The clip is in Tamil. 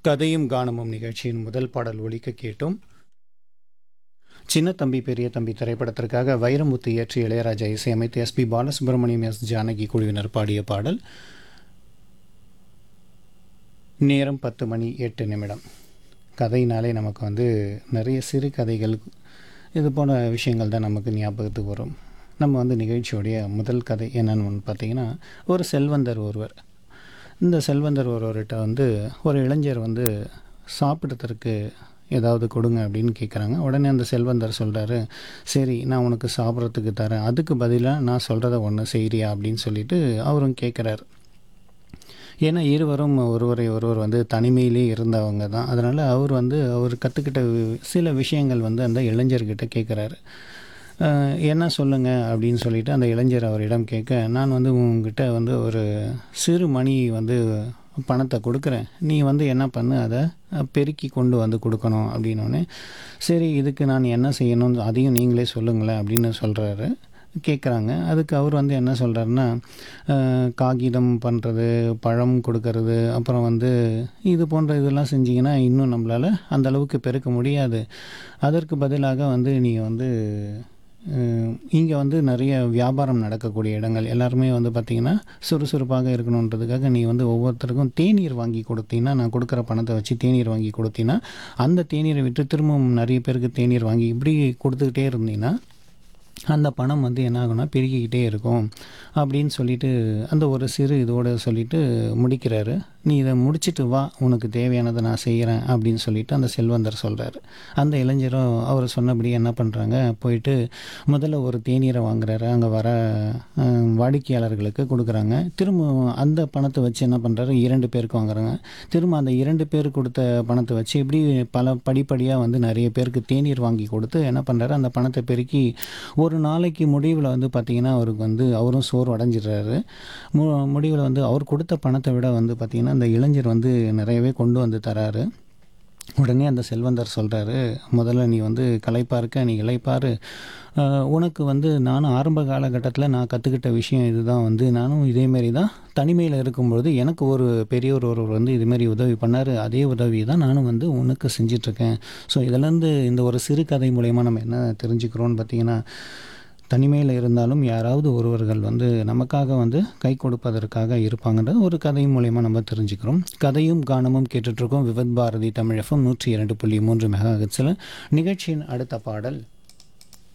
கதையும் கானமும் நிகழ்ச்சியின் முதல் பாடல் ஒலிக்க கேட்டோம் சின்ன தம்பி பெரிய தம்பி திரைப்படத்திற்காக வைரமுத்து இயற்றி இளையராஜா இசையமைத்து எஸ்பி பாலசுப்ரமணியம் எஸ் ஜானகி குழுவினர் பாடிய பாடல் நேரம் பத்து மணி எட்டு நிமிடம் கதையினாலே நமக்கு வந்து நிறைய சிறு கதைகள் இது போன விஷயங்கள் தான் நமக்கு ஞாபகத்துக்கு வரும் நம்ம வந்து நிகழ்ச்சியோடைய முதல் கதை என்னன்னு ஒன்று பார்த்தீங்கன்னா ஒரு செல்வந்தர் ஒருவர் இந்த செல்வந்தர் ஒருவர்கிட்ட வந்து ஒரு இளைஞர் வந்து சாப்பிட்றதுக்கு ஏதாவது கொடுங்க அப்படின்னு கேட்குறாங்க உடனே அந்த செல்வந்தர் சொல்கிறாரு சரி நான் உனக்கு சாப்பிட்றதுக்கு தரேன் அதுக்கு பதிலாக நான் சொல்கிறத ஒன்று செய்கிறியா அப்படின்னு சொல்லிட்டு அவரும் கேட்குறாரு ஏன்னா இருவரும் ஒருவரை ஒருவர் வந்து தனிமையிலே இருந்தவங்க தான் அதனால் அவர் வந்து அவர் கற்றுக்கிட்ட சில விஷயங்கள் வந்து அந்த இளைஞர்கிட்ட கேட்குறாரு என்ன சொல்லுங்க அப்படின்னு சொல்லிட்டு அந்த இளைஞர் அவரிடம் கேட்க நான் வந்து உங்ககிட்ட வந்து ஒரு சிறு மணி வந்து பணத்தை கொடுக்குறேன் நீ வந்து என்ன பண்ணு அதை பெருக்கி கொண்டு வந்து கொடுக்கணும் அப்படின்னோடனே சரி இதுக்கு நான் என்ன செய்யணும் அதையும் நீங்களே சொல்லுங்களேன் அப்படின்னு சொல்கிறாரு கேட்குறாங்க அதுக்கு அவர் வந்து என்ன சொல்கிறாருன்னா காகிதம் பண்ணுறது பழம் கொடுக்கறது அப்புறம் வந்து இது போன்ற இதெல்லாம் செஞ்சிங்கன்னா இன்னும் நம்மளால் அந்த அளவுக்கு பெருக்க முடியாது அதற்கு பதிலாக வந்து நீங்கள் வந்து இங்கே வந்து நிறைய வியாபாரம் நடக்கக்கூடிய இடங்கள் எல்லாருமே வந்து பார்த்திங்கன்னா சுறுசுறுப்பாக இருக்கணுன்றதுக்காக நீ வந்து ஒவ்வொருத்தருக்கும் தேநீர் வாங்கி கொடுத்தீங்கன்னா நான் கொடுக்குற பணத்தை வச்சு தேநீர் வாங்கி கொடுத்தீங்கன்னா அந்த தேநீரை விட்டு திரும்பவும் நிறைய பேருக்கு தேநீர் வாங்கி இப்படி கொடுத்துக்கிட்டே இருந்தீங்கன்னா அந்த பணம் வந்து என்ன ஆகும்னா பெருகிக்கிட்டே இருக்கும் அப்படின்னு சொல்லிட்டு அந்த ஒரு சிறு இதோடு சொல்லிட்டு முடிக்கிறாரு நீ இதை முடிச்சுட்டு வா உனக்கு தேவையானதை நான் செய்கிறேன் அப்படின்னு சொல்லிட்டு அந்த செல்வந்தர் சொல்கிறாரு அந்த இளைஞரும் அவர் சொன்னபடி என்ன பண்ணுறாங்க போயிட்டு முதல்ல ஒரு தேநீரை வாங்குறாரு அங்கே வர வாடிக்கையாளர்களுக்கு கொடுக்குறாங்க திரும்ப அந்த பணத்தை வச்சு என்ன பண்ணுறாரு இரண்டு பேருக்கு வாங்குறாங்க திரும்ப அந்த இரண்டு பேர் கொடுத்த பணத்தை வச்சு இப்படி பல படிப்படியாக வந்து நிறைய பேருக்கு தேநீர் வாங்கி கொடுத்து என்ன பண்ணுறாரு அந்த பணத்தை பெருக்கி ஒரு நாளைக்கு முடிவில் வந்து பார்த்திங்கன்னா அவருக்கு வந்து அவரும் சோறு அடைஞ்சிடுறாரு மு முடிவில் வந்து அவர் கொடுத்த பணத்தை விட வந்து பார்த்திங்கன்னா அந்த இளைஞர் வந்து நிறையவே கொண்டு வந்து தராரு உடனே அந்த செல்வந்தர் சொல்கிறாரு முதல்ல நீ வந்து களைப்பாக இருக்க நீ இளைப்பாரு உனக்கு வந்து நானும் ஆரம்ப காலகட்டத்தில் நான் கற்றுக்கிட்ட விஷயம் இதுதான் வந்து நானும் இதேமாரி தான் தனிமையில் இருக்கும்பொழுது எனக்கு ஒரு பெரியவர் ஒருவர் வந்து இதுமாரி உதவி பண்ணார் அதே உதவி தான் நானும் வந்து உனக்கு செஞ்சிட்ருக்கேன் ஸோ இதிலேருந்து இந்த ஒரு சிறு கதை மூலயமா நம்ம என்ன தெரிஞ்சுக்கிறோன்னு பார்த்தீங்கன்னா தனிமையில் இருந்தாலும் யாராவது ஒருவர்கள் வந்து நமக்காக வந்து கை கொடுப்பதற்காக இருப்பாங்கன்றது ஒரு கதை மூலயமா நம்ம தெரிஞ்சுக்கிறோம் கதையும் கானமும் கேட்டுட்ருக்கோம் விவத் பாரதி தமிழகம் நூற்றி இரண்டு புள்ளி மூன்று மெகா ஹெட்ஸில் நிகழ்ச்சியின் அடுத்த பாடல்